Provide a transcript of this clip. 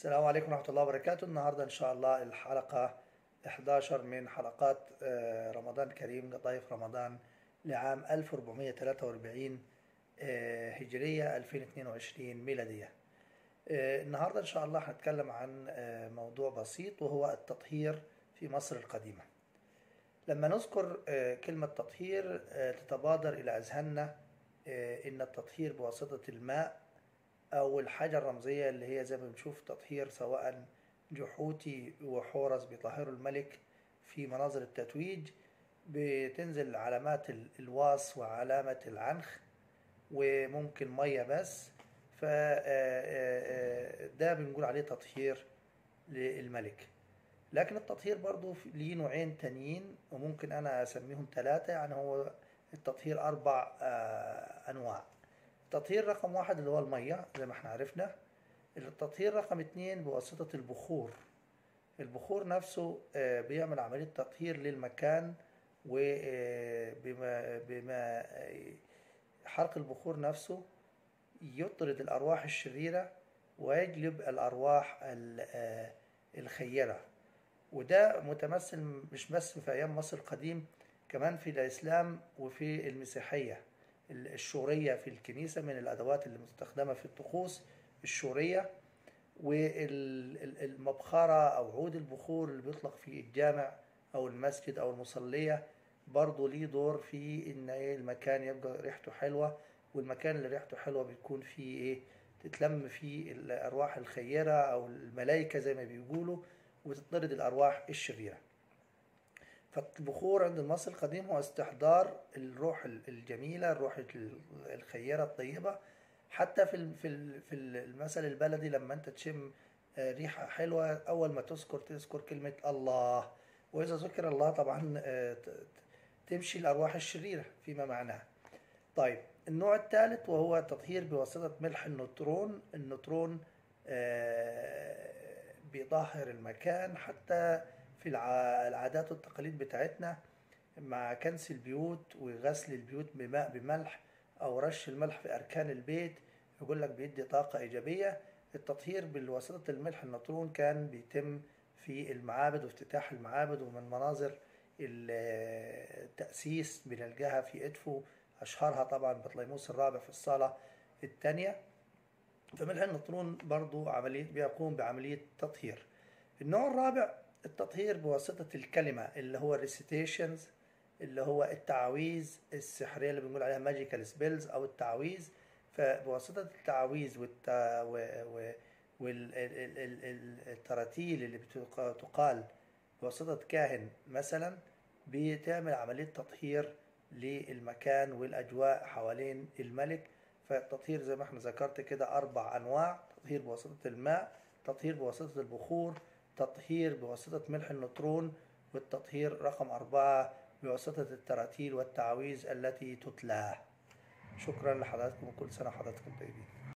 السلام عليكم ورحمة الله وبركاته النهاردة إن شاء الله الحلقة 11 من حلقات آه، رمضان كريم قطايف رمضان لعام 1443 آه، هجرية 2022 ميلادية آه، النهاردة إن شاء الله هنتكلم عن آه، موضوع بسيط وهو التطهير في مصر القديمة لما نذكر آه، كلمة تطهير آه، تتبادر إلى أذهاننا آه، إن التطهير بواسطة الماء أو الحاجة الرمزية اللي هي زي ما بنشوف تطهير سواء جحوتي وحورس بيطهروا الملك في مناظر التتويج بتنزل علامات ال- الواص وعلامة العنخ وممكن مية بس فده بنقول عليه تطهير للملك لكن التطهير برضو في- ليه نوعين تانيين وممكن أنا أسميهم ثلاثة يعني هو التطهير أربع آه، أنواع التطهير رقم واحد اللي هو المية زي ما احنا عرفنا التطهير رقم اتنين بواسطة البخور البخور نفسه آه، بيعمل عملية تطهير للمكان وبما بما آه، حرق البخور نفسه يطرد الأرواح الشريرة ويجلب الأرواح ال- آه، الخيرة وده متمثل مش بس في أيام مصر القديم كمان في الإسلام وفي المسيحية الشورية في الكنيسة من الأدوات اللي مستخدمة في الطقوس الشورية والمبخرة أو عود البخور اللي بيطلق في الجامع أو المسجد أو المصلية برضه ليه دور في إن إيه المكان يبقى ريحته حلوة والمكان اللي ريحته حلوة بيكون فيه إيه تتلم فيه الأرواح الخيرة أو الملائكة زي ما بيقولوا وتطرد الأرواح الشريرة فالبخور عند المصري القديم هو استحضار الروح الجميلة الروح الخيرة الطيبة حتى في ال- في ال- في المثل البلدي لما انت تشم آه، ريحة حلوة أول ما تذكر تذكر كلمة الله وإذا ذكر الله طبعا آه، ت- ت- تمشي الأرواح الشريرة فيما معناه طيب النوع الثالث وهو تطهير بواسطة ملح النوترون النوترون آه، بيطهر المكان حتى في الع- العادات والتقاليد بتاعتنا مع كنس البيوت وغسل البيوت بماء بملح أو رش الملح في أركان البيت يقول لك بيدي طاقة إيجابية التطهير بواسطة الملح النطرون كان بيتم في المعابد وافتتاح المعابد ومن مناظر ال- التأسيس بنلقاها في إدفو أشهرها طبعا بطليموس الرابع في الصالة الثانية فملح النطرون برضو عملية بيقوم بعملية تطهير النوع الرابع التطهير بواسطة الكلمة اللي هو الريسيتيشنز اللي هو التعاويذ السحرية اللي بنقول عليها ماجيكال سبيلز أو التعاويذ فبواسطة التعاويذ والت... و... و... والتراتيل اللي بتق- تقال بواسطة كاهن مثلا بتعمل عملية تطهير للمكان والأجواء حوالين الملك فالتطهير زي ما احنا ذكرت كده أربع أنواع تطهير بواسطة الماء تطهير بواسطة البخور تطهير بواسطة ملح النطرون والتطهير رقم أربعة بواسطة التراتيل والتعاويذ التي تتلى شكرا لحضراتكم وكل سنة وحضراتكم طيبين